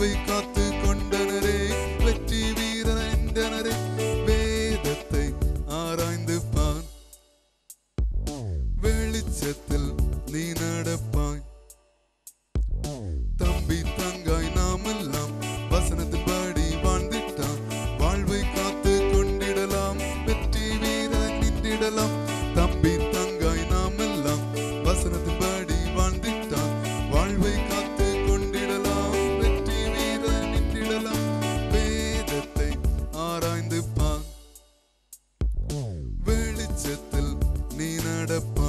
வாழ்வை காத்து கொண்டனரே வெற்றி வீரன் என்றனரே வேதத்தை ஆராய்ந்து பார் வெளிச்சத்தில் நீ நடப்பாய் தம்பி தங்காய் நாமெல்லாம் வசனத்தின்படி வாழ்ந்திட்டான் வாழ்வை காத்து கொண்டிடலாம் வெற்றி வீரன் நின்றிடலாம் தம்பி தங்காய் நாமெல்லாம் வசனத்தின்படி வாழ்ந்திட்டான் வாழ்வை காத்து கொண்டிடலாம் வெற்றி வீரன் நின்றிடலாம் வேதத்தை ஆராய்ந்து பார் வெளிச்சத்தில் நீ நடப்ப